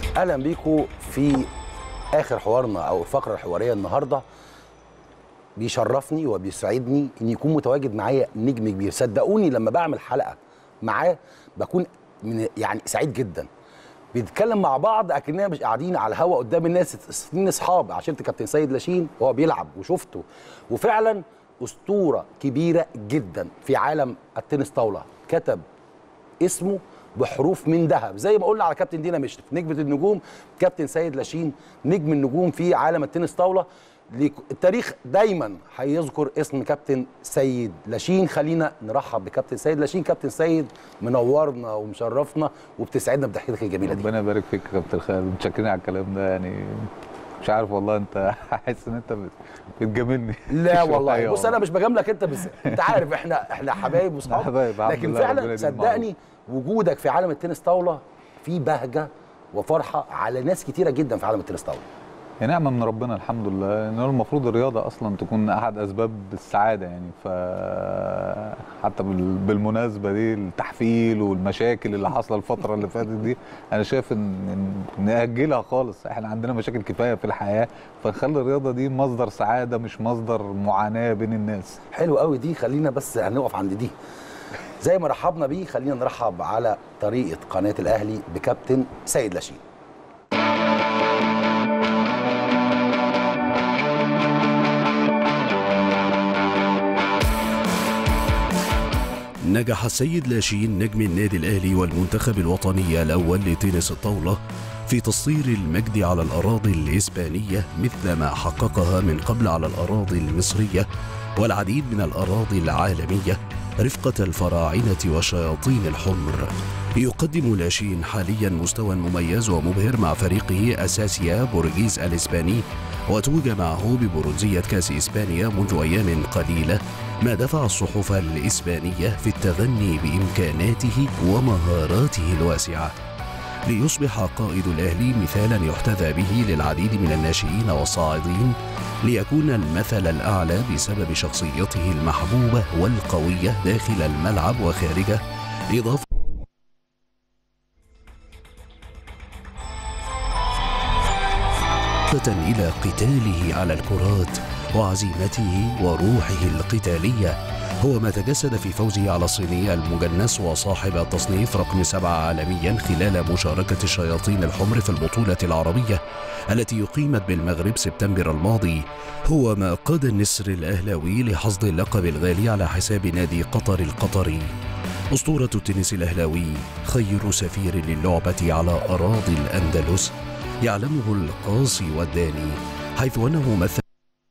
اهلا بيكم في اخر حوارنا او الفقره الحواريه النهارده بيشرفني وبيسعدني ان يكون متواجد معايا نجم كبير صدقوني لما بعمل حلقه معاه بكون من يعني سعيد جدا بنتكلم مع بعض اكننا مش قاعدين على الهوا قدام الناس سنين اصحاب عشرت كابتن سيد لاشين وهو بيلعب وشفته وفعلا اسطوره كبيره جدا في عالم التنس طاوله كتب اسمه بحروف من ذهب زي ما قلنا على كابتن دينا مشرف نجمه النجوم كابتن سيد لاشين نجم النجوم في عالم التنس طاوله ليك- التاريخ دايما هيذكر اسم كابتن سيد لاشين خلينا نرحب بكابتن سيد لاشين كابتن سيد منورنا ومشرفنا وبتسعدنا بضحكتك الجميله دي ربنا يبارك فيك يا كابتن خالد متشكرين على الكلام ده يعني مش عارف والله انت حاسس ان انت بت- بتجاملني لا شوية والله بص انا والله. مش بجاملك انت بس انت عارف احنا احنا حبايب واصحاب حبايب، الحمد لكن لله، ربنا فعلا يديم صدقني وجودك في عالم التنس طاوله في بهجه وفرحه على ناس كتيره جدا في عالم التنس طاوله هي نعمه من ربنا الحمد لله ان هو المفروض الرياضه اصلا تكون احد اسباب السعاده يعني ف حتى بال- بالمناسبه دي التحفيل والمشاكل اللي حاصله الفتره اللي فاتت دي انا شايف ان إن ناجلها خالص احنا عندنا مشاكل كفايه في الحياه فنخلي الرياضه دي مصدر سعاده مش مصدر معاناه بين الناس حلو قوي دي خلينا بس هنقف عند دي زي ما رحبنا بيه خلينا نرحب على طريقه قناه الاهلي بكابتن سيد لاشين نجح السيد لاشين نجم النادي الأهلي والمنتخب الوطني الأول لتنس الطاولة في تسطير المجد على الأراضي الإسبانية مثل ما حققها من قبل على الأراضي المصرية والعديد من الأراضي العالمية رفقة الفراعنة والشياطين الحمر يقدم لاشين حاليا مستوى مميز ومبهر مع فريقه أساسيا بورجيز الإسباني وتوج معه ببرونزية كأس إسبانيا منذ أيام قليلة ما دفع الصحف الإسبانية في التغني بإمكاناته ومهاراته الواسعة ليصبح قائد الأهلي مثالا يحتذى به للعديد من الناشئين والصاعدين ليكون المثل الأعلى بسبب شخصيته المحبوبة والقوية داخل الملعب وخارجه إضافة إضافة إلى قتاله على الكرات وعزيمته وروحه القتالية هو ما تجسد في فوزه على الصيني المجنس وصاحب التصنيف رقم سبعة عالميا خلال مشاركة الشياطين الحمر في البطولة العربية التي أقيمت بالمغرب سبتمبر الماضي هو ما قاد النسر الأهلاوي لحصد اللقب الغالي على حساب نادي قطر القطري أسطورة التنس الأهلاوي خير سفير للعبة على أراضي الأندلس يعلمه القاصي والداني حيث أنه مثل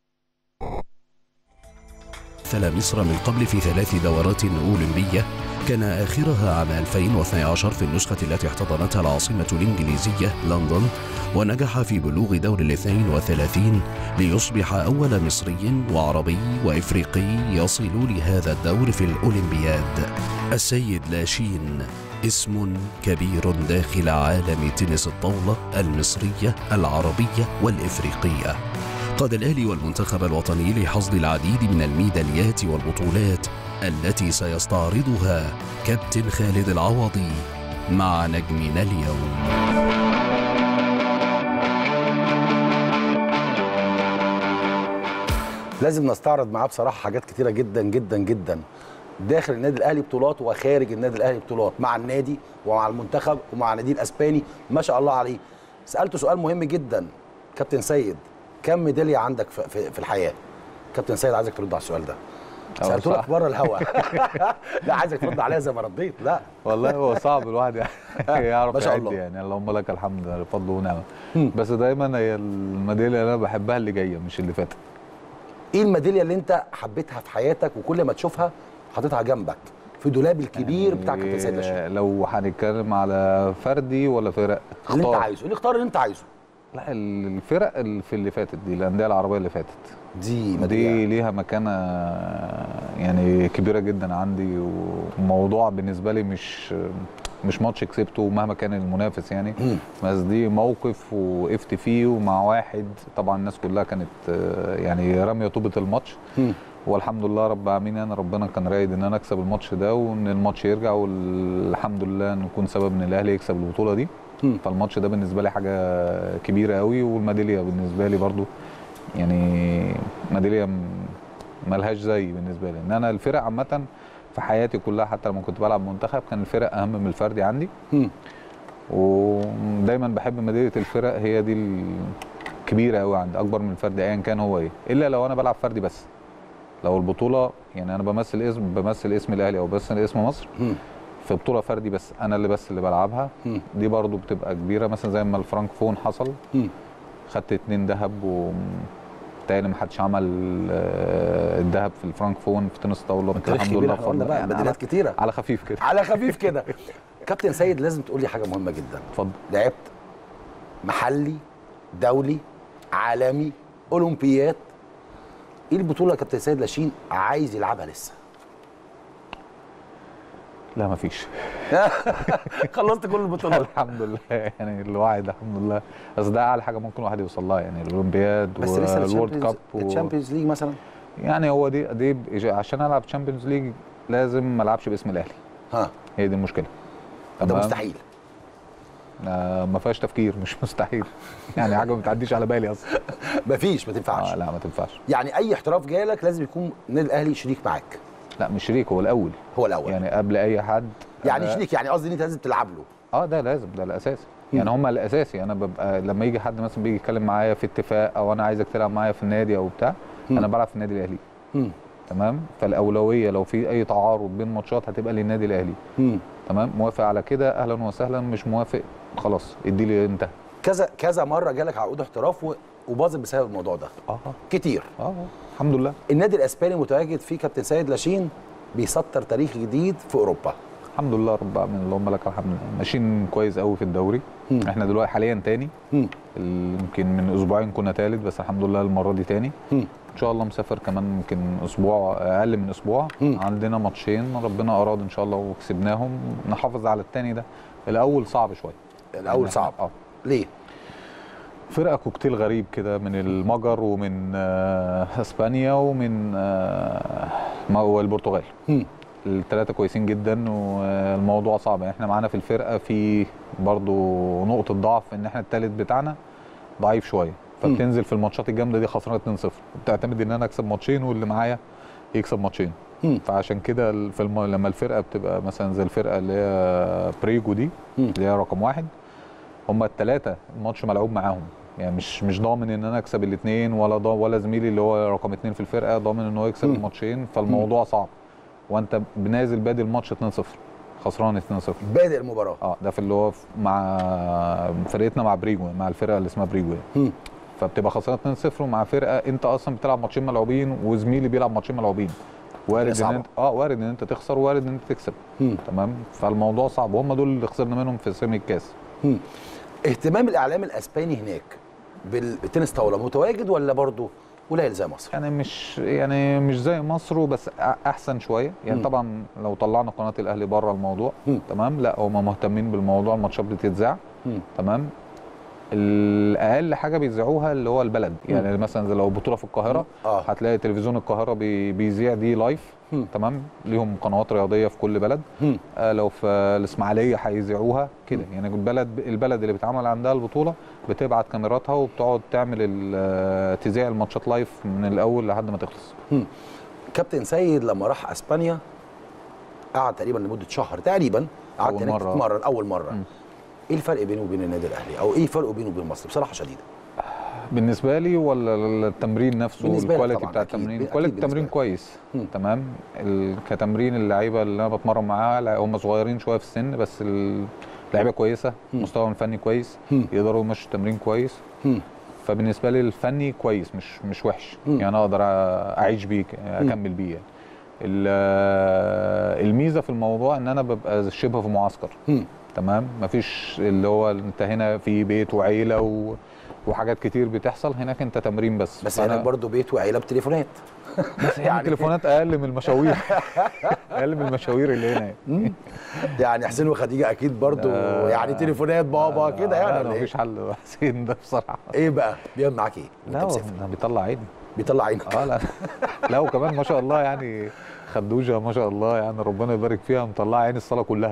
مثل مصر من قبل في ثلاث دورات أولمبية كان آخرها عام 2012 في النسخة التي احتضنتها العاصمة الإنجليزية لندن ونجح في بلوغ دور الاثنين وثلاثين ليصبح أول مصري وعربي وإفريقي يصل لهذا الدور في الأولمبياد السيد لاشين اسم كبير داخل عالم تنس الطاولة المصرية العربية والإفريقية قاد الأهلي والمنتخب الوطني لحصد العديد من الميداليات والبطولات التي سيستعرضها كابتن خالد العوضي مع نجمنا اليوم لازم نستعرض معاه بصراحه حاجات كتيره جدا جدا جدا داخل النادي الاهلي بطولات وخارج النادي الاهلي بطولات مع النادي ومع المنتخب ومع النادي الاسباني ما شاء الله عليه سالته سؤال مهم جدا كابتن سيد كم ميداليه عندك في, في, في الحياه كابتن سيد عايزك ترد على السؤال ده أه، سالته صح. لك بره الهوا لا عايزك ترد عليها زي ما رديت لا والله هو صعب الواحد يعني يعرف ما شاء يعد الله. يعني اللهم لك الحمد الفضل ونعمه مم. بس دايما هي الميداليه اللي انا بحبها اللي جايه مش اللي فاتت ايه الميداليه اللي انت حبيتها في حياتك وكل ما تشوفها حاططها جنبك في دولاب الكبير بتاع كابتن سيد لاشين لو هنتكلم على فردي ولا فرق اللي انت اختار. عايزه اللي اختار اللي انت عايزه لا الفرق اللي في اللي فاتت دي الانديه العربيه اللي فاتت دي دي ميداليه ليها مكانه يعني كبيره جدا عندي وموضوع بالنسبه لي مش مش ماتش كسبته مهما كان المنافس يعني مم. بس دي موقف وقفت فيه ومع واحد طبعا الناس كلها كانت آه، يعني راميه طوبه الماتش مم. والحمد لله رب العالمين انا ربنا كان رايد ان انا اكسب الماتش ده وان الماتش يرجع والحمد لله نكون سبب ان الاهلي يكسب البطوله دي مم. فالماتش ده بالنسبه لي حاجه كبيره قوي والميداليه بالنسبه لي برضو يعني ميداليه م- ملهاش زي بالنسبه لي ان انا الفرق عامه في حياتي كلها حتى لما كنت بلعب منتخب كان الفرق اهم من الفردي عندي مم. ودايما بحب ميداليه الفرق هي دي الكبيره قوي عندي اكبر من الفردي ايا كان هو ايه الا لو انا بلعب فردي بس لو البطوله يعني انا بمثل اسم بمثل اسم الاهلي او بمثل اسم مصر مم. في بطوله فردي بس انا اللي بس اللي بلعبها مم. دي برضو بتبقى كبيره مثلا زي ما الفرانكفون حصل مم. خدت اتنين ذهب و تاني ما حدش عمل آه، الذهب في الفرانكفون في تنس طاوله تاريخ الحمد كبير لله احنا قلنا بفضل- بقى يعني ميداليات على, كتيره على خفيف كده على خفيف كده كابتن سيد لازم تقول لي حاجه مهمه جدا اتفضل لعبت محلي دولي عالمي اولمبيات ايه البطوله يا كابتن سيد لاشين عايز يلعبها لسه لا ما فيش خلصت كل البطولات الحمد لله يعني الوعي ده الحمد لله بس ده اعلى حاجه ممكن الواحد يوصل لها يعني الاولمبياد بس لسه والورد كاب الشامبيونز الشامبيونز ليج مثلا يعني هو دي دي ب- عشان العب تشامبيونز ليج لازم ما العبش باسم الاهلي ها هي دي المشكله ده تمام؟ مستحيل آه، ما فيهاش تفكير مش مستحيل يعني حاجه ما بتعديش على بالي اصلا مفيش ما تنفعش آه لا ما تنفعش يعني اي احتراف جالك لازم يكون النادي الاهلي شريك معاك لا مش شريك هو الاول هو الاول يعني, يعني قبل اي حد يعني أنا- شريك يعني قصدي ان انت لازم تلعب له اه ده لازم ده الاساسي يعني هم الاساسي انا ببقى لما يجي حد مثلا بيجي يتكلم معايا في اتفاق او انا عايزك تلعب معايا في النادي او بتاع مم. انا بلعب في النادي الاهلي مم. تمام فالاولويه لو في اي تعارض بين ماتشات هتبقى للنادي الاهلي مم. تمام موافق على كده اهلا وسهلا مش موافق خلاص ادي لي انت كذا كذا مره جالك عقود احتراف و- وباظت بسبب الموضوع ده اه كتير اه الحمد لله النادي الاسباني متواجد فيه كابتن سيد لاشين بيسطر تاريخ جديد في اوروبا الحمد لله رب العالمين اللهم لك الحمد ماشيين كويس قوي في الدوري مم. احنا دلوقتي حاليا تاني مم. ال- يمكن من اسبوعين كنا تالت بس الحمد لله المره دي تاني مم. ان شاء الله مسافر كمان يمكن اسبوع اقل من اسبوع مم. عندنا ماتشين ربنا اراد ان شاء الله وكسبناهم نحافظ على التاني ده الاول صعب شويه الاول يعني صعب اه ليه؟ فرقه كوكتيل غريب كده من المجر ومن آه، اسبانيا ومن آه، ما هو البرتغال مم. الثلاثه كويسين جدا والموضوع صعب يعني احنا معانا في الفرقه في برضو نقطه ضعف ان احنا الثالث بتاعنا ضعيف شويه فبتنزل في الماتشات الجامده دي خسرانه 2-0 بتعتمد ان انا اكسب ماتشين واللي معايا يكسب ماتشين مم. فعشان كده ال- في الم... لما الفرقه بتبقى مثلا زي الفرقه اللي هي بريجو دي مم. اللي هي رقم واحد هم الثلاثه الماتش ملعوب معاهم يعني مش مش ضامن ان انا اكسب الاثنين ولا ضا ولا زميلي اللي هو رقم اثنين في الفرقه ضامن ان هو يكسب مم. الماتشين فالموضوع صعب وانت بنازل بادي الماتش 2-0 خسران 2-0 بادئ المباراه اه ده في اللي هو في- مع فرقتنا مع بريجو مع الفرقه اللي اسمها بريجو يعني. مم. فبتبقى خسران 2-0 مع فرقه انت اصلا بتلعب ماتشين ملعوبين وزميلي بيلعب ماتشين ملعوبين وارد ان صعبة. انت اه وارد ان انت تخسر وارد ان انت تكسب مم. تمام فالموضوع صعب وهم دول اللي خسرنا منهم في سيمي الكاس مم. اهتمام الاعلام الاسباني هناك بالتنس طاوله متواجد ولا برضه قليل زي مصر؟ يعني مش يعني مش زي مصر بس أ- احسن شويه يعني مم. طبعا لو طلعنا قناه الاهلي بره الموضوع مم. تمام لا هم مهتمين بالموضوع الماتشات بتتذاع مم. تمام الاقل حاجه بيذيعوها اللي هو البلد يعني مثلا زي لو بطوله في القاهره اه هتلاقي تلفزيون القاهره بي- بيذيع دي لايف مم. تمام ليهم قنوات رياضيه في كل بلد مم. آه لو في الاسماعيليه هيذيعوها كده يعني البلد البلد اللي بيتعمل عندها البطوله بتبعت كاميراتها وبتقعد تعمل ال- آه، تذيع الماتشات لايف من الاول لحد ما تخلص كابتن سيد لما راح اسبانيا قعد تقريبا لمده شهر تقريبا قعدت أول هناك مرة. تتمرن اول مره مم. ايه الفرق بينه وبين النادي الاهلي او ايه الفرق بينه وبين مصر بصراحه شديده بالنسبه لي ولا التمرين نفسه بالنسبة لك الكواليتي طبعاً، بتاع أكيد. التمرين أكيد كواليتي بالنسبة التمرين لك. كويس مم. تمام ال- كتمرين اللعيبه اللي انا بتمرن معاها لا، هم صغيرين شويه في السن بس ال- اللعيبه كويسه مم. مستواهم الفني كويس مم. يقدروا يمشوا التمرين كويس مم. فبالنسبه لي الفني كويس مش مش وحش مم. يعني اقدر اعيش بيه اكمل بيه يعني. ال- الميزه في الموضوع ان انا ببقى شبه في معسكر مم. تمام مفيش اللي هو انت هنا في بيت وعيله و... وحاجات كتير بتحصل هناك انت تمرين بس بس فأنا- هناك برضه بيت وعيله بتليفونات بس يعني تليفونات اقل من المشاوير اقل من المشاوير اللي هنا مم. يعني حسين وخديجه اكيد برضه ده- يعني تليفونات بابا كده يعني لا ولا مفيش ايه؟ حل حسين ده بصراحه ايه بقى؟ بيعمل معاك ايه؟ لا وانت هو مسافر ده بيطلع عيني بيطلع عينك اه لا لا وكمان ما شاء الله يعني خدوجه ما شاء الله يعني ربنا يبارك فيها مطلعه عين الصلاه كلها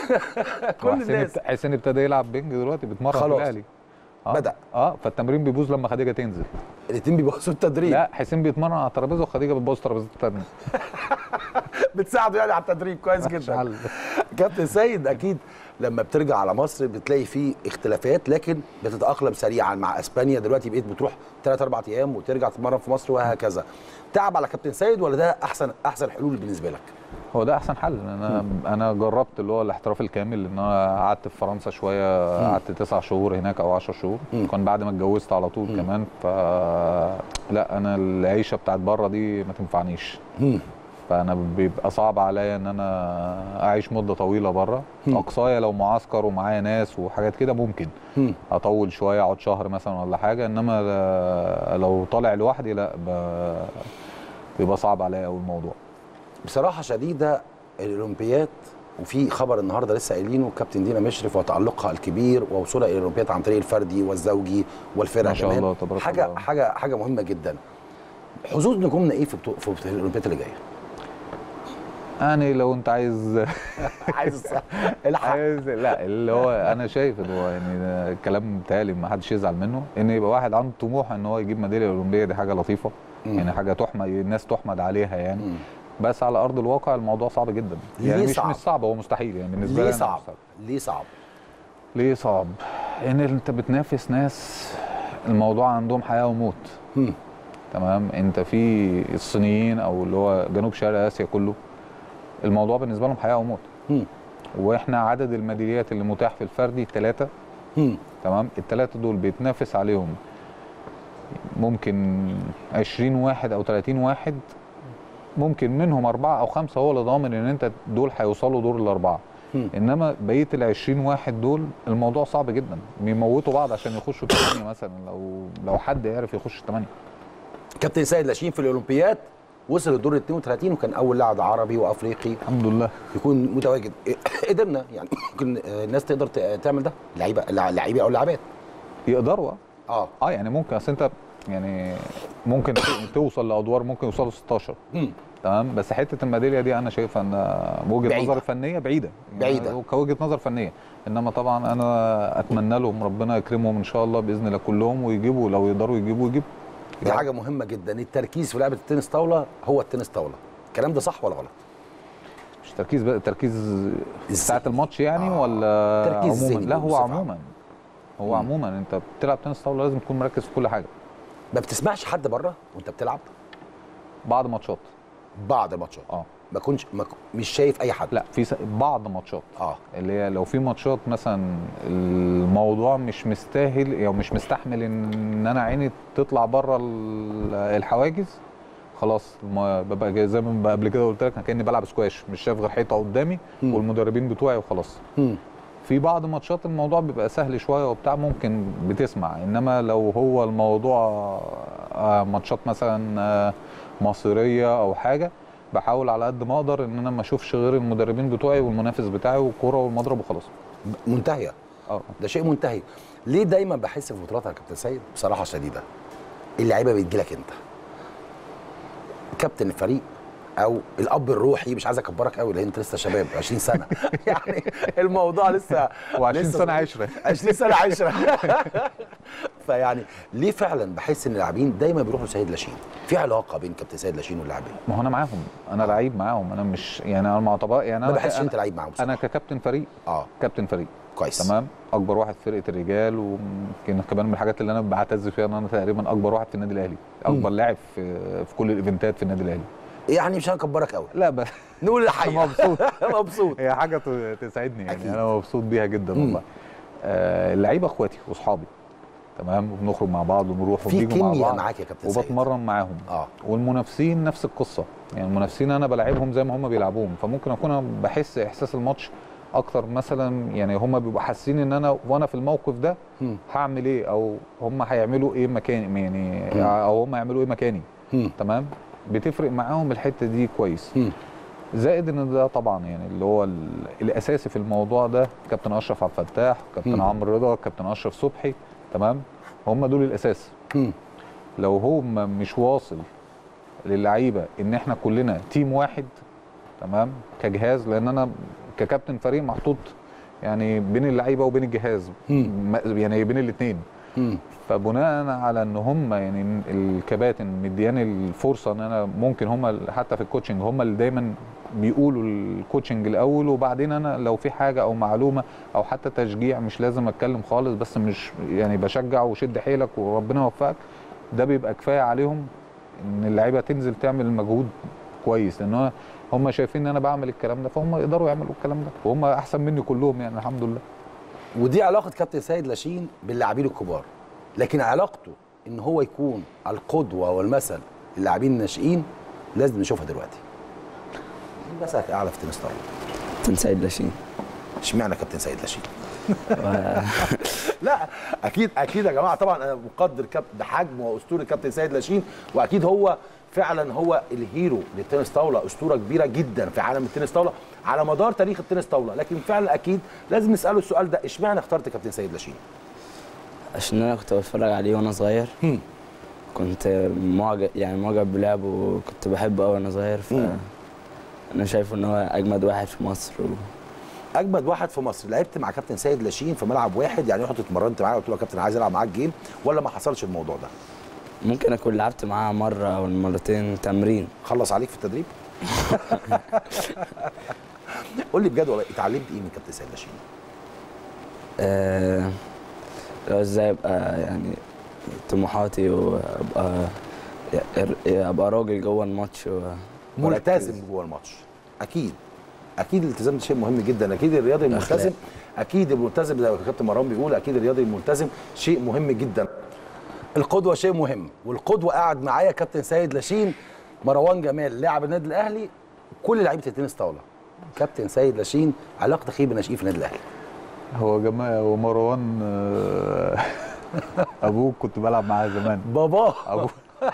كل حسين الناس ابت- حسين ابتدى يلعب بينج دلوقتي بيتمرن في خلاص. الاهلي آه. بدأ. اه فالتمرين بيبوظ لما خديجه تنزل الاثنين بيبصوا التدريب لا حسين بيتمرن على الترابيزه وخديجه بتبوظ الترابيزه الثانيه بتساعده يعني على التدريب كويس جدا كابتن سيد اكيد لما بترجع على مصر بتلاقي فيه اختلافات لكن بتتاقلم سريعا مع اسبانيا دلوقتي بقيت بتروح 3 4 ايام وترجع تتمرن في مصر وهكذا تعب على كابتن سيد ولا ده احسن احسن حلول بالنسبه لك هو ده احسن حل انا انا جربت اللي هو الاحتراف الكامل ان انا قعدت في فرنسا شويه قعدت تسع شهور هناك او 10 شهور مم. كان بعد ما اتجوزت على طول كمان ف لا انا العيشه بتاعت بره دي ما تنفعنيش مم. فانا بيبقى صعب عليا ان انا اعيش مده طويله بره مم. اقصايا لو معسكر ومعايا ناس وحاجات كده ممكن مم. اطول شويه اقعد شهر مثلا ولا حاجه انما لا- لو طالع لوحدي لا ب- بيبقى صعب عليا قوي الموضوع بصراحه شديده الاولمبياد وفي خبر النهارده لسه قايلينه كابتن دينا مشرف وتالقها الكبير ووصولها الى الاولمبياد عن طريق الفردي والزوجي والفرق ما شاء كمان الله، تبارك حاجه الله. حاجه حاجه مهمه جدا حظوظ نجومنا ايه في بطو- في الاولمبياد اللي جايه يعني لو انت عايز عايز الحق عايز لا اللي هو انا شايف ان هو يعني ده الكلام بتاعي ما حدش يزعل منه ان يبقى واحد عنده طموح ان هو يجيب ميداليه اولمبيه دي حاجه لطيفه مم. يعني حاجه تحمد الناس تحمد عليها يعني مم. بس على ارض الواقع الموضوع صعب جدا ليه يعني مش صعب؟ مش صعب هو مستحيل يعني بالنسبه لي ليه أنا صعب مستحيل. ليه صعب ليه صعب ان انت بتنافس ناس الموضوع عندهم حياه وموت مم. تمام انت في الصينيين او اللي هو جنوب شرق اسيا كله الموضوع بالنسبه لهم حياه وموت مم. واحنا عدد الميداليات اللي متاح في الفردي ثلاثه مم. تمام الثلاثه دول بيتنافس عليهم ممكن 20 واحد او 30 واحد ممكن منهم اربعه او خمسه هو اللي ضامن ان انت دول هيوصلوا دور الاربعه مم. انما بقيه ال 20 واحد دول الموضوع صعب جدا بيموتوا بعض عشان يخشوا الثمانيه مثلا لو لو حد يعرف يخش الثمانيه كابتن سيد لاشين في الاولمبياد وصل للدور ال 32 وكان اول لاعب عربي وافريقي الحمد لله يكون متواجد قدرنا يعني ممكن آه، الناس تقدر ت- تعمل ده لعيبه لع- لعيبه او لاعبات يقدروا اه اه يعني ممكن اصل انت يعني ممكن ت- توصل لادوار ممكن يوصلوا 16 مم. تمام بس حته الميداليه دي انا شايفها ان وجهه بعيدة. نظر فنيه بعيده بعيدة. يعني كوجهه نظر فنيه انما طبعا انا اتمنى لهم ربنا يكرمهم ان شاء الله باذن الله كلهم ويجيبوا لو يقدروا يجيبوا يجيبوا دي حاجه مهمه جدا التركيز في لعبه التنس طاوله هو التنس طاوله الكلام ده صح ولا غلط مش تركيز بقى تركيز إزاي؟ ساعه الماتش يعني آه. ولا تركيز عموما ذهني لا هو بصفة عموما هو مم. عموما انت بتلعب تنس طاوله لازم تكون مركز في كل حاجه ما بتسمعش حد بره وانت بتلعب بعض ماتشات بعض الماتشات اه ما كنتش ما ك- مش شايف اي حد لا في س- بعض ماتشات اه اللي هي لو في ماتشات مثلا الموضوع مش مستاهل او مش مستحمل ان انا عيني تطلع بره ال- الحواجز خلاص ما ببقى جاي- زي ما بقى قبل كده قلت لك انا كاني بلعب سكواش مش شايف غير حيطه قدامي مم. والمدربين بتوعي وخلاص مم. في بعض ماتشات الموضوع بيبقى سهل شويه وبتاع ممكن بتسمع انما لو هو الموضوع آه، ماتشات مثلا آه، مصيريه او حاجه بحاول على قد ما اقدر ان انا ما اشوفش غير المدربين بتوعي والمنافس بتاعي والكوره والمضرب وخلاص منتهيه اه ده شيء منتهي ليه دايما بحس في بطولات يا كابتن سيد بصراحه شديده اللعيبه بتجيلك انت كابتن الفريق او الاب الروحي مش عايز اكبرك قوي لان انت لسه شباب 20 سنه يعني الموضوع لسه و20 لسه سنه عشره 20 سنه عشره فيعني ليه فعلا بحس ان اللاعبين دايما بيروحوا لسيد لاشين في علاقه بين كابتن سيد لاشين واللاعبين ما هو انا معاهم انا لعيب معاهم انا مش يعني انا معتبر يعني ما انا بحسش أنا- انت لعيب معاهم انا بصراحة. ككابتن فريق اه كابتن فريق كويس تمام اكبر واحد في فرقه الرجال ويمكن كمان من الحاجات اللي انا بعتز فيها ان انا تقريبا اكبر واحد في النادي الاهلي اكبر لاعب في في كل الايفنتات في النادي الاهلي يعني مش هنكبرك قوي لا بس نقول الحقيقه مبسوط. مبسوط هي حاجه ت- تسعدني يعني أكيد. انا مبسوط بيها جدا مم. والله آه اللعيبه اخواتي واصحابي تمام وبنخرج مع بعض ونروح في ونيجوا مع كيمياء بعض معاك يا كابتن سيد وبتمرن معاهم اه والمنافسين نفس القصه يعني المنافسين انا بلعبهم زي ما هم بيلعبوهم فممكن اكون أنا بحس احساس الماتش اكتر مثلا يعني هم بيبقوا حاسين ان انا وانا في الموقف ده مم. هعمل ايه او هم هيعملوا ايه مكاني يعني مم. او هم هيعملوا ايه مكاني مم. تمام بتفرق معاهم الحته دي كويس مم. زائد ان ده طبعا يعني اللي هو ال- الاساسي في الموضوع ده كابتن اشرف عبد الفتاح كابتن مم. عمرو رضا كابتن اشرف صبحي تمام هم دول الاساس مم. لو هو م- مش واصل للعيبه ان احنا كلنا تيم واحد تمام كجهاز لان انا ككابتن فريق محطوط يعني بين اللعيبه وبين الجهاز مم. م- يعني بين الاثنين مم. فبناء على ان هم يعني الكباتن مدياني الفرصه ان انا ممكن هم ال- حتى في الكوتشنج هم اللي دايما بيقولوا الكوتشنج الاول وبعدين انا لو في حاجه او معلومه او حتى تشجيع مش لازم اتكلم خالص بس مش يعني بشجع وشد حيلك وربنا يوفقك ده بيبقى كفايه عليهم ان اللعيبه تنزل تعمل مجهود كويس لان هو- هم شايفين ان انا بعمل الكلام ده فهم يقدروا يعملوا الكلام ده وهم احسن مني كلهم يعني الحمد لله ودي علاقه كابتن سيد لاشين باللاعبين الكبار لكن علاقته ان هو يكون القدوه والمثل للاعبين الناشئين لازم نشوفها دلوقتي مين مثلك اعلى في تنس طاوله كابتن سيد لاشين اشمعنى كابتن سيد لاشين لا اكيد اكيد يا جماعه طبعا انا مقدر كابتن بحجم واسطوره كابتن سيد لاشين واكيد هو فعلا هو الهيرو للتنس طاوله اسطوره كبيره جدا في عالم التنس طاوله على مدار تاريخ التنس طاوله لكن فعلا اكيد لازم نساله السؤال ده اشمعنى اخترت كابتن سيد لاشين عشان انا كنت بتفرج عليه وانا صغير هم. كنت معجب يعني معجب بلعبه وكنت بحبه قوي وانا صغير ف مم. انا شايفه ان هو اجمد واحد في مصر و... اجمد واحد في مصر لعبت مع كابتن سيد لاشين في ملعب واحد يعني رحت اتمرنت معاه قلت له يا كابتن عايز العب معاك جيم ولا ما حصلش الموضوع ده ممكن اكون لعبت معاه مره او مرتين تمرين خلص عليك في التدريب قول لي بجد والله اتعلمت ايه من كابتن سيد لاشين آه... لو ازاي ابقى يعني طموحاتي وابقى ابقى راجل جوه الماتش و... ملتزم جوه الماتش اكيد اكيد الالتزام ده شيء مهم جدا اكيد الرياضي الملتزم أخلاق. اكيد الملتزم زي ما كابتن مروان بيقول اكيد الرياضي الملتزم شيء مهم جدا القدوه شيء مهم والقدوه قاعد معايا كابتن سيد لاشين مروان جمال لاعب النادي الاهلي كل لعيبه التنس طاوله كابتن سيد لاشين علاقتك ايه بالناشئين في النادي الاهلي هو جماعة ومروان آه، ابوك كنت بلعب معاه زمان بابا ابوه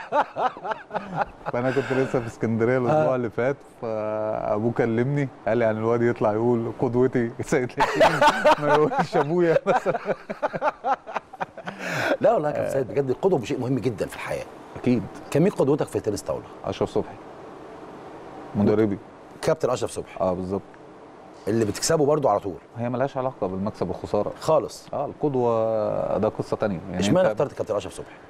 فانا كنت لسه في اسكندريه الاسبوع اللي فات فابوه كلمني قال لي يعني الواد يطلع يقول قدوتي سيد لاشين ما يقولش ابويا مثلا لا والله يا كابتن سيد بجد القدوه شيء مهم جدا في الحياه اكيد كان مين قدوتك في التنس طاوله اشرف صبحي مدربي كابتن اشرف صبحي اه بالظبط اللي بتكسبه برضو على طول هي ملهاش علاقه بالمكسب والخساره خالص اه القدوه ده قصه تانية يعني اشمعنى أنت- اخترت كابتن اشرف صبحي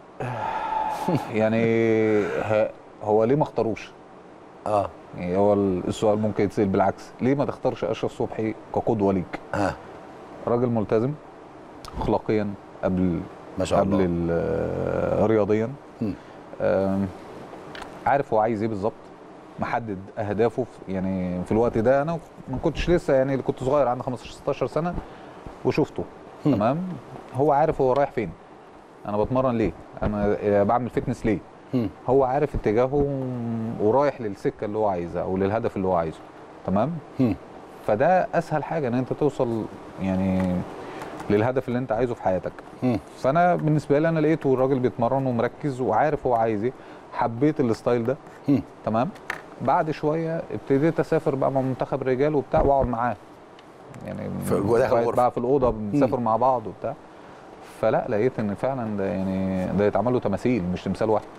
يعني ه- هو ليه ما اختاروش اه يعني هو السؤال ممكن يتسال بالعكس ليه ما تختارش اشرف صبحي كقدوه ليك ها راجل ملتزم اخلاقيا قبل ما شاء قبل الله ال- رياضيا مم. آم، عارف هو عايز ايه بالظبط محدد اهدافه في يعني في الوقت ده انا ما كنتش لسه يعني كنت صغير عندي 15 16 سنه وشفته مم. تمام هو عارف هو رايح فين انا بتمرن ليه انا بعمل فتنس ليه مم. هو عارف اتجاهه ورايح للسكه اللي هو عايزها او للهدف اللي هو عايزه تمام مم. فده اسهل حاجه ان انت توصل يعني للهدف اللي انت عايزه في حياتك مم. فانا بالنسبه لي انا لقيته الراجل بيتمرن ومركز وعارف هو عايز ايه حبيت الستايل ده مم. تمام بعد شويه ابتديت اسافر بقى مع منتخب رجال وبتاع واقعد معاه يعني في- جوه داخل بقيت الغرفة. بقى في الاوضه بنسافر مع بعض وبتاع فلا لقيت ان فعلا ده يعني ده يتعمل له تماثيل مش تمثال واحد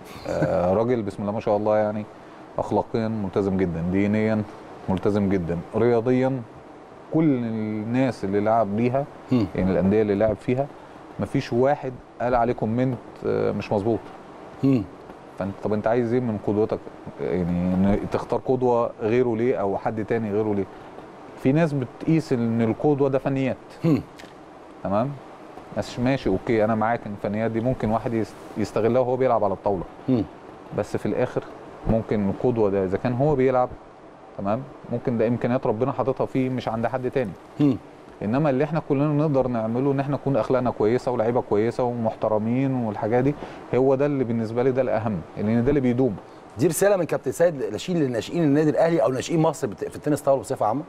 آه راجل بسم الله ما شاء الله يعني اخلاقيا ملتزم جدا دينيا ملتزم جدا رياضيا كل الناس اللي لعب ليها مم. يعني الانديه اللي لعب فيها مفيش واحد قال عليه كومنت آه، مش مظبوط مم. فانت طب انت عايز ايه من قدوتك يعني إن تختار قدوه غيره ليه او حد تاني غيره ليه في ناس بتقيس ان القدوه ده فنيات مم. تمام بس ماشي اوكي انا معاك ان الفنيات دي ممكن واحد يست- يستغلها وهو بيلعب على الطاوله مم. بس في الاخر ممكن القدوه ده اذا كان هو بيلعب تمام ممكن ده امكانيات ربنا حاططها فيه مش عند حد تاني مم. انما اللي احنا كلنا نقدر نعمله ان احنا نكون اخلاقنا كويسه ولاعيبه كويسه ومحترمين والحاجات دي هو ده اللي بالنسبه لي ده الاهم لان ده اللي بيدوم دي رساله من كابتن سيد لاشين للناشئين النادي الاهلي او ناشئين مصر بت- في التنس طاوله بصفه عامه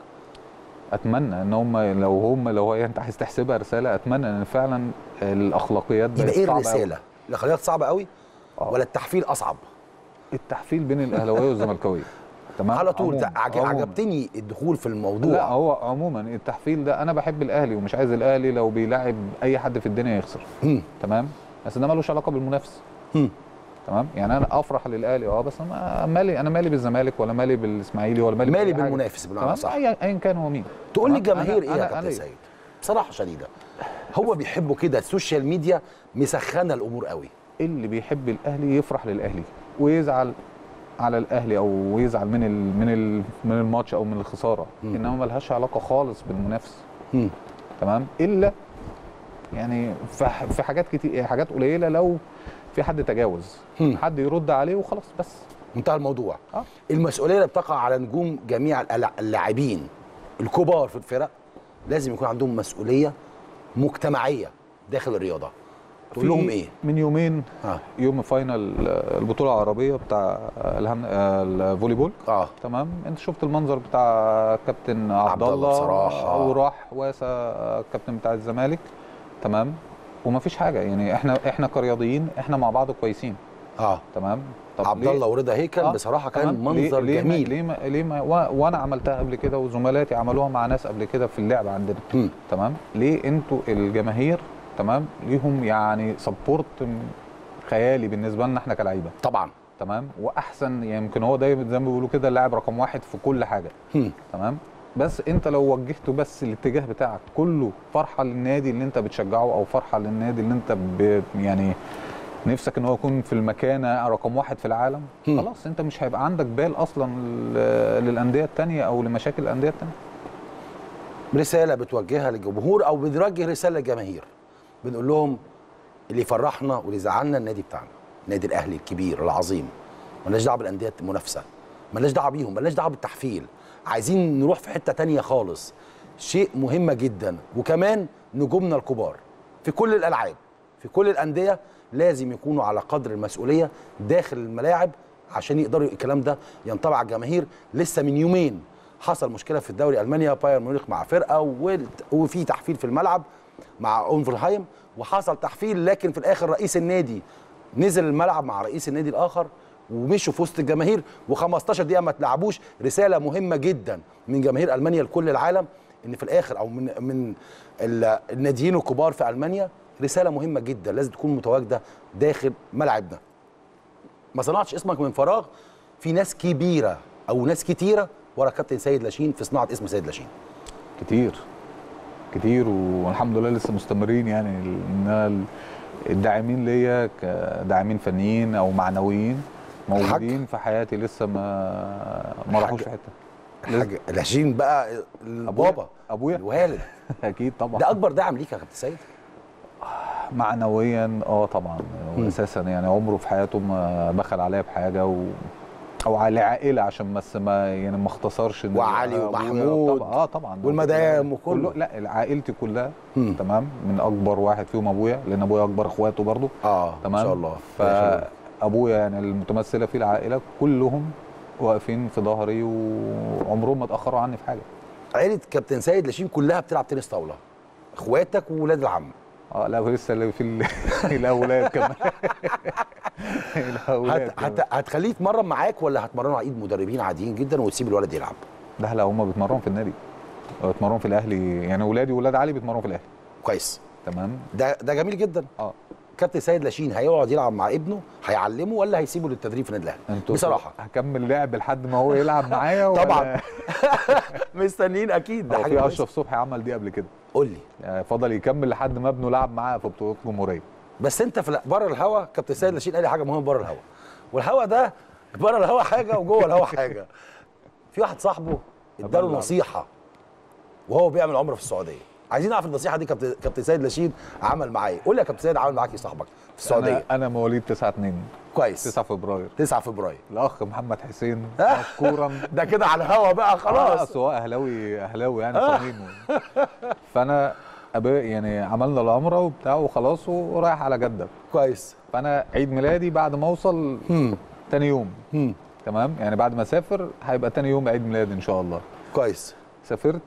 اتمنى ان هم لو هم لو هي انت عايز تحسبها رساله اتمنى ان فعلا الاخلاقيات يبقى بقت ايه صعبة أوي. الرساله الاخلاقيات صعبه قوي آه. ولا التحفيل اصعب التحفيل بين الاهلاويه والزملكاويه تمام على طول عموماً. ده عج- عموماً. عجبتني الدخول في الموضوع لا هو عموما التحفيل ده انا بحب الاهلي ومش عايز الاهلي لو بيلاعب اي حد في الدنيا يخسر مم. تمام بس ده ملوش علاقه بالمنافس مم. تمام يعني انا افرح للاهلي اه بس انا مالي انا مالي بالزمالك ولا مالي بالاسماعيلي ولا مالي مالي بأي حاجة. بالمنافس بمعنى تمام صح ايا أيا كان هو مين تقول لي تمام؟ الجماهير أنا- ايه يا أنا- كابتن أنا- سيد بصراحه شديده هو بيحبوا كده السوشيال ميديا مسخنه الامور قوي اللي بيحب الاهلي يفرح للاهلي ويزعل على الاهلي او يزعل من ال من ال من الماتش او من الخساره مم. انما ملهاش علاقه خالص بالمنافس مم. تمام الا يعني في ح- في حاجات كتير حاجات قليله لو في حد تجاوز مم. حد يرد عليه وخلاص بس انتهى الموضوع آه. المسؤوليه اللي بتقع على نجوم جميع الألع- اللاعبين الكبار في الفرق لازم يكون عندهم مسؤوليه مجتمعيه داخل الرياضه تقول في لهم ايه من يومين اه يوم فاينل البطوله العربيه بتاع الهن- الفولي بول اه تمام انت شفت المنظر بتاع كابتن عبد عبد الله الله بصراحة. وراح واسى الكابتن بتاع الزمالك تمام ومفيش حاجه يعني احنا احنا كرياضيين احنا مع بعض كويسين اه تمام طب عبد ليه- الله ورضا هيكل آه، بصراحه كان تمام. منظر ليه ليه ما جميل ليه ما ليه ما و- وانا عملتها قبل كده وزملاتي عملوها مع ناس قبل كده في اللعب عندنا مم. تمام ليه انتوا الجماهير تمام ليهم يعني سبورت خيالي بالنسبه لنا احنا كلعيبه طبعا تمام واحسن يعني يمكن هو دايما زي ما بيقولوا كده اللاعب رقم واحد في كل حاجه مم. تمام بس انت لو وجهته بس الاتجاه بتاعك كله فرحه للنادي اللي انت بتشجعه او فرحه للنادي اللي انت ب يعني نفسك ان هو يكون في المكانه رقم واحد في العالم مم. خلاص انت مش هيبقى عندك بال اصلا ل- للانديه التانيه او لمشاكل الانديه التانيه رساله بتوجهها للجمهور او بنوجه رساله للجماهير بنقول لهم اللي يفرحنا واللي يزعلنا النادي بتاعنا النادي الاهلي الكبير العظيم مالناش دعوه بالانديه المنافسه مالناش دعوه بيهم مالناش دعوه بالتحفيل عايزين نروح في حته تانية خالص شيء مهمه جدا وكمان نجومنا الكبار في كل الالعاب في كل الانديه لازم يكونوا على قدر المسؤوليه داخل الملاعب عشان يقدروا الكلام ده ينطبع على الجماهير لسه من يومين حصل مشكله في الدوري المانيا بايرن ميونخ مع فرقه والت- وفي تحفيل في الملعب مع اونفلهايم وحصل تحفيل لكن في الاخر رئيس النادي نزل الملعب مع رئيس النادي الاخر ومشوا في وسط الجماهير و15 دقيقه ما تلعبوش رساله مهمه جدا من جماهير المانيا لكل العالم ان في الاخر او من من ال- الناديين الكبار في المانيا رساله مهمه جدا لازم تكون متواجده داخل ملعبنا ما صنعتش اسمك من فراغ في ناس كبيره او ناس كتيره ورا كابتن سيد لاشين في صناعه اسم سيد لاشين كتير كتير والحمد لله لسه مستمرين يعني ان أنا الداعمين ليا كداعمين فنيين او معنويين موجودين في حياتي لسه ما ما راحوش في حته حاجه لاشين بقى البابا ابويا الوالد اكيد طبعا ده اكبر داعم ليك يا كابتن سيد معنويا اه طبعا مم. اساسا يعني عمره في حياته ما بخل عليا بحاجه و او على عائله عشان بس ما يعني ما اختصرش إن وعلي أبويا ومحمود طبعا اه طبعا والمدام وكله. لا عائلتي كلها مم. تمام من اكبر واحد فيهم ابويا لان ابويا اكبر اخواته برضه اه تمام ما شاء الله فابويا يعني المتمثله فيه العائله كلهم واقفين في ظهري وعمرهم ما اتاخروا عني في حاجه عيله كابتن سيد لاشين كلها بتلعب تنس طاوله اخواتك وولاد العم اه لا لسه اللي في ال- الاولاد كمان الاولاد هت... كمان. هت... هتخليه يتمرن معاك ولا هتمرنه على ايد مدربين عاديين جدا وتسيب الولد يلعب لا لا هم بيتمرنوا في النادي بيتمرنوا في الاهلي يعني ولادي ولاد علي بيتمرنوا في الاهلي كويس تمام ده ده جميل جدا اه كابتن سيد لاشين هيقعد يلعب مع ابنه هيعلمه ولا هيسيبه للتدريب في النادي الاهلي انتوا بصراحه هكمل لعب لحد ما هو يلعب معايا ولا- طبعا مستنيين اكيد ده هو حاجه في كويسة. اشرف صبحي عمل دي قبل كده قول لي يعني فضل يكمل لحد ما ابنه لعب معاه في بطولات جمهوريه بس انت في بره الهوا كابتن سيد لاشين قال لي حاجه مهمه بره الهوا والهوا ده بره الهوا حاجه وجوه الهوا حاجه في واحد صاحبه اداله أبلغ. نصيحه وهو بيعمل عمره في السعوديه عايزين نعرف النصيحه دي كابتن كابتن سيد لاشين عمل معايا قول لي يا كابتن سيد عمل معاك ايه صاحبك في السعوديه انا انا مواليد 9 2 كويس 9 فبراير 9 فبراير الاخ محمد حسين آه. مشكورا ده كده على الهوا بقى خلاص خلاص هو اهلاوي اهلاوي يعني صميم فانا أبا يعني عملنا العمره وبتاع وخلاص ورايح على جده كويس فانا عيد ميلادي بعد ما اوصل هم تاني يوم هم تمام يعني بعد ما اسافر هيبقى تاني يوم عيد ميلادي ان شاء الله كويس سافرت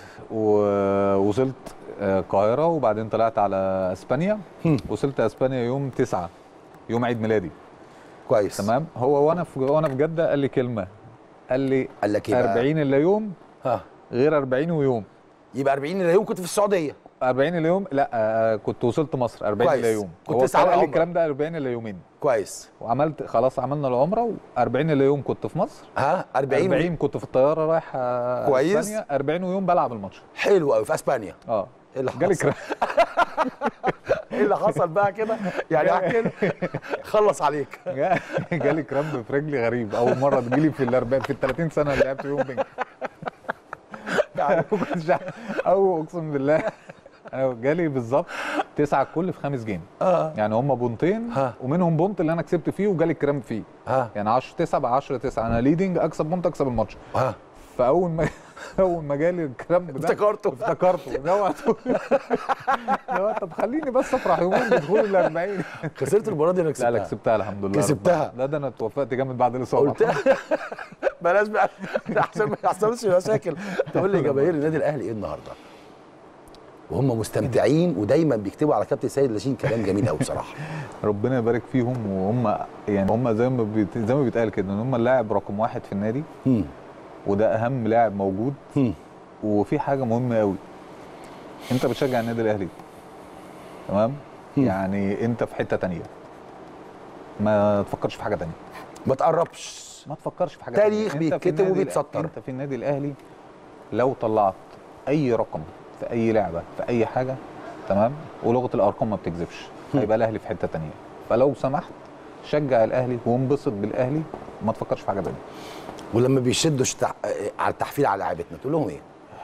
ووصلت آه، القاهره وبعدين طلعت على اسبانيا هم. وصلت اسبانيا يوم 9 يوم عيد ميلادي كويس تمام هو وانا في وانا في جده قال لي كلمه قال لي قال لك ايه بقى؟ 40 الا يوم ها غير 40 ويوم يبقى 40 الى يوم كنت في السعوديه 40 الا يوم لا آه، كنت وصلت مصر 40 كويس. الا يوم كنت هو لسه قال عامل لي عمرة. الكلام ده 40 الا يومين كويس وعملت خلاص عملنا العمره و40 الا يوم كنت في مصر ها 40 40 كنت في الطياره رايح آه، كويس. اسبانيا 40 يوم بلعب الماتش حلو قوي في اسبانيا اه ايه اللي جالي حصل؟ ايه اللي حصل بقى كده؟ يعني احكي لي. خلص عليك جا- جالي كرامب في رجلي غريب اول مره تجيلي في ال 40 في ال 30 سنه اللي لعبت فيهم بينج يعني ما كنتش عارف- او اقسم بالله أنا جالي بالظبط تسعه الكل في خامس جيم اه يعني هم بونتين ها. ومنهم بونت اللي انا كسبت فيه وجالي الكرامب فيه ها يعني 10 9 ب 10 9 انا ليدنج اكسب بونت اكسب الماتش ها فاول ما اول ما جالي الكرامب ده افتكرته. افتكرته ده هو ده هو طب خليني بس افرح يومين بدخول ال 40 خسرت المباراه دي ولا لا لا كسبتها؟ كسبتها الحمد لله كسبتها. ربنا. لا ده انا اتوفقت جامد بعد الاصابه قلت بلاش بقى احسن ما يحصلش مشاكل تقول لي جماهير النادي الاهلي ايه النهارده؟ وهم مستمتعين ودايما بيكتبوا على كابتن سيد لاشين كلام جميل قوي بصراحه ربنا يبارك فيهم وهم يعني هم زي ما بيت... زي ما بيتقال كده ان هم اللاعب رقم واحد في النادي هم. وده اهم لاعب موجود هم. وفي حاجه مهمه قوي انت بتشجع النادي الاهلي تمام هم. يعني انت في حته تانية ما تفكرش في حاجه تانية ما تقربش ما تفكرش في حاجه تاريخ تانية. انت في بيتكتب النادي الأ- وبيتسطر. انت في النادي الاهلي لو طلعت اي رقم في اي لعبه في اي حاجه تمام ولغه الارقام ما بتكذبش هيبقى الاهلي في حته تانية فلو سمحت شجع الاهلي وانبسط بالاهلي ما تفكرش في حاجه تانية ولما بيشدوا شتع... على التحفيل على لعيبتنا تقول لهم ايه؟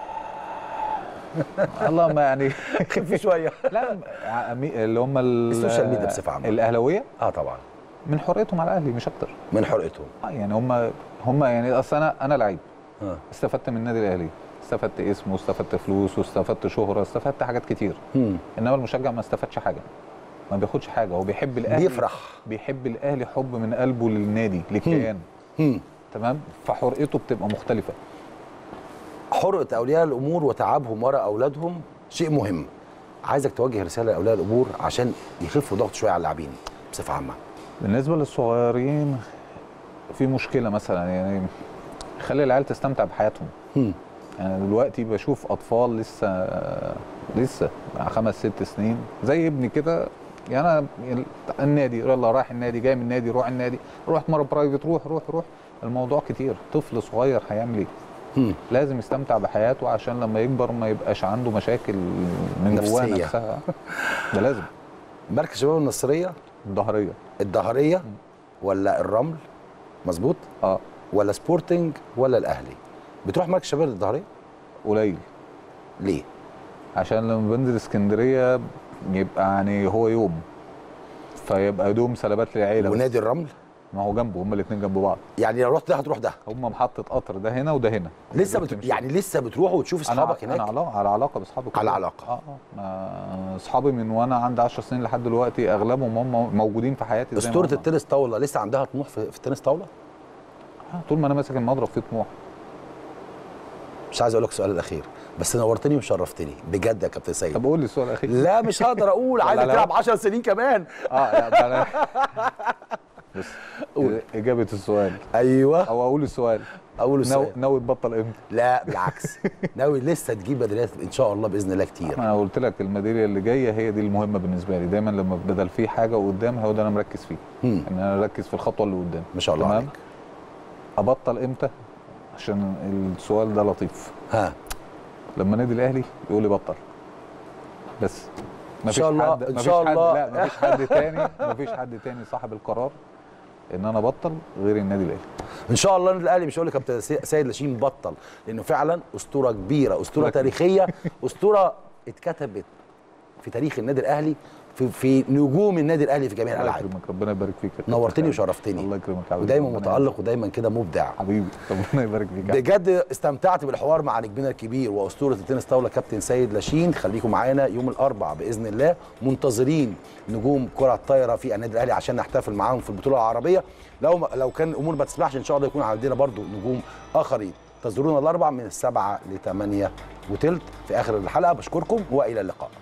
الله ما يعني خفي شويه لا عمي- اللي هم ال- السوشيال ميديا بصفة عامة. الاهلاويه اه طبعا من حريتهم على الاهلي مش اكتر من حرقتهم آه يعني هم هم يعني اصل انا انا لعيب اه استفدت من النادي الاهلي استفدت اسم واستفدت فلوس واستفدت شهره استفدت حاجات كتير هم. انما المشجع ما استفادش حاجه ما بياخدش حاجه هو بيحب الاهلي بيفرح بيحب الاهلي حب من قلبه للنادي للكيان هم. تمام فحرقته بتبقى مختلفه حرقة أولياء الأمور وتعبهم وراء أولادهم شيء مهم عايزك توجه رسالة لأولياء الأمور عشان يخفوا ضغط شوية على اللاعبين بصفة عامة بالنسبه للصغيرين في مشكله مثلا يعني خلي العيال تستمتع بحياتهم هم. يعني دلوقتي بشوف اطفال لسه لسه مع خمس ست سنين زي ابني كده يعني انا النادي يلا رايح النادي جاي من النادي روح النادي روح مره برايفت روح روح روح الموضوع كتير طفل صغير هيعمل ايه هم. لازم يستمتع بحياته عشان لما يكبر ما يبقاش عنده مشاكل من جواه نفسية. نفسها ده لازم مركز شباب النصرية الظهريه الدهرية ولا الرمل مظبوط اه ولا سبورتنج ولا الأهلي بتروح مركز شباب الدهرية قليل ليه؟ عشان لما بنزل اسكندريه يبقى يعني هو يوم فيبقى دوم سلبات للعيله بس. ونادي الرمل ما هو جنبه هما الاثنين جنب بعض يعني لو رحت ده هتروح ده هما محطه قطر ده هنا وده هنا لسه بت... بتمشي. يعني لسه بتروح وتشوف اصحابك انا هناك انا على على علاقه باصحابي على كلهم. علاقة. اه اه ما- اصحابي من وانا عندي 10 سنين لحد دلوقتي اغلبهم هم موجودين في حياتي زي ما اسطوره هم. التنس طاوله لسه عندها طموح في, في التنس طاوله آه، طول ما انا ماسك المضرب في طموح مش عايز اقول لك السؤال الاخير بس نورتني وشرفتني بجد يا كابتن سيد طب قول لي السؤال الاخير لا مش هقدر اقول ولا عايزك لا؟ تلعب 10 سنين كمان اه لا ده انا بس قول. اجابه السؤال ايوه او اقول السؤال اول ناوي السؤال ناوي تبطل امتى؟ لا بالعكس ناوي لسه تجيب بدلات ان شاء الله باذن الله كتير انا قلت لك الميداليه اللي جايه هي دي المهمه بالنسبه لي دايما لما بدل في حاجه قدام هو ده انا مركز فيه مم. ان انا اركز في الخطوه اللي قدام ما شاء الله تمام؟ عليك ابطل امتى عشان السؤال ده لطيف ها لما نادي الاهلي يقول لي بطل بس إن شاء الله- حد إن مفيش شاء حد الله. لا مفيش حد تاني مفيش حد تاني صاحب القرار ان انا ابطل غير النادي الاهلي ان شاء الله النادي الاهلي مش هقول لك كابتن سي- سيد لاشين بطل لانه فعلا اسطوره كبيره اسطوره تاريخيه اسطوره اتكتبت في تاريخ النادي الاهلي في, في نجوم النادي الاهلي في جميع الله الالعاب يكرمك ربنا يبارك فيك يا كابتن نورتني خالد. وشرفتني الله يكرمك يا حبيبي. ودايما ربنا متالق ودايما كده مبدع يبارك- حبيبي ربنا يبارك فيك يا حبيبي. بجد استمتعت بالحوار مع نجمنا الكبير واسطوره التنس طاوله كابتن سيد لاشين خليكم معانا يوم الاربعاء باذن الله منتظرين نجوم كره الطايره في النادي الاهلي عشان نحتفل معاهم في البطوله العربيه لو لو كان الامور ما تسمحش ان شاء الله يكون عندنا برضو نجوم اخرين انتظرونا الاربع من السبعه لثمانيه وتلت في اخر الحلقه بشكركم والى اللقاء